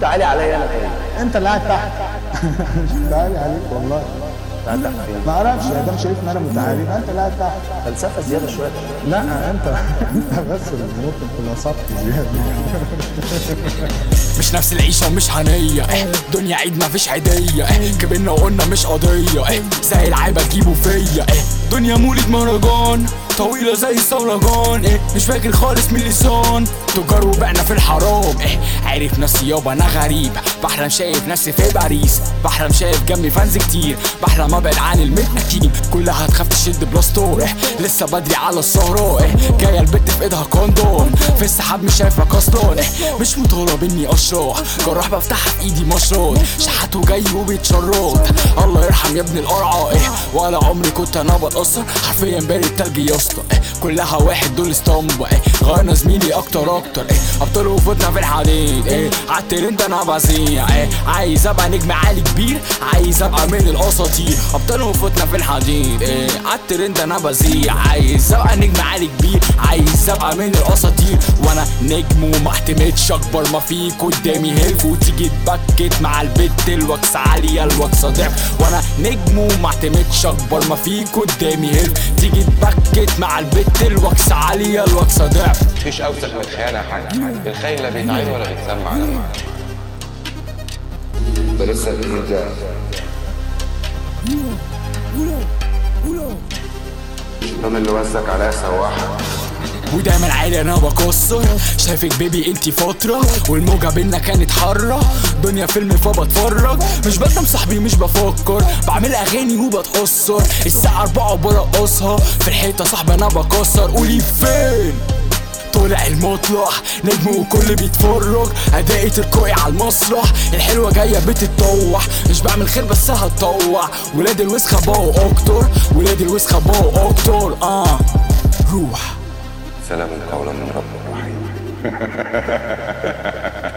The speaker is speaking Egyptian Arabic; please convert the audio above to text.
عالي عليا انا فين انت اللي قاعد تحت مش تعالي عليك والله قاعد تحت فين ما اعرفش يا دام شايف ان انا متعالي يبقى انت اللي قاعد تحت فلسفه زياده شويه لا انت انت بس اللي ممكن تنصبت زياده مش نفس العيشة ومش هنية اه دنيا عيد مفيش عيدية اه كبرنا وقلنا مش قضية اه زي العيبة تجيبوا فيا اه دنيا مولد مهرجان طويلة زي الثورجان اه مش فاكر خالص من اللسان تجار وبعنا في الحرام اه عارف نفسي يابا انا غريب بحلم شايف نفسي في باريس بحلم شايف جنبي فانز كتير بحلم ابعد عن المتنكين كلها تخاف تشد بلاستور اه لسه بدري على السهرة اه جاية البت في ايدها كوندوم في السحاب مش شايفك اصلا اه مش مطالب اني اشرح جراح بفتحها في ايدي مشروط شحات وجاي وبيتشرط الله يرحم يا ابن القرعه ايه ولا عمري كنت انا بتاثر حرفيا بارد تلج يا اسطى ايه كلها واحد دول اسطمبة ايه غيرنا زميلي اكتر اكتر ايه ابطال وفوتنا في الحديد ايه عالترند انا بزيع ايه عايز ابقى نجم عالي كبير عايز ابقى من الاساطير ابطال وفوتنا في الحديد ايه عالترند انا بزيع عايز ابقى نجم عالي كبير عايز ابقى من الاساطير وانا نجم وما احتمتش اكبر ما فيك قدامي هلف وتيجي تبكت مع البت الوكس عالية الوكس ضعف وانا نجم وما احتمتش اكبر ما فيك قدامي هلف تيجي تبكت مع البت الوكس عالية الوكس ضعف مفيش اوسخ من الخيانه يا حاج الخاين لا بيتعين ولا بيتسمع لما ده لسه الجديد ده الشيطان اللي وزك عليا سواحه ودايما عالي انا بكسر شايفك بيبي انتي فترة والموجة بينا كانت حرة دنيا فيلم فبتفرج مش بندم صاحبي مش بفكر بعمل اغاني وبتأثر الساعة أربعة وبرقصها في الحيطة صاحبي انا بكسر قولي فين طلع المطلع نجم وكل بيتفرج ادائي تلقائي على المسرح الحلوه جايه بتتطوح مش بعمل خير بس هتطوع ولاد الوسخه بقوا اكتر ولاد الوسخه بقوا اكتر اه روح سلام قولا من رب رحيم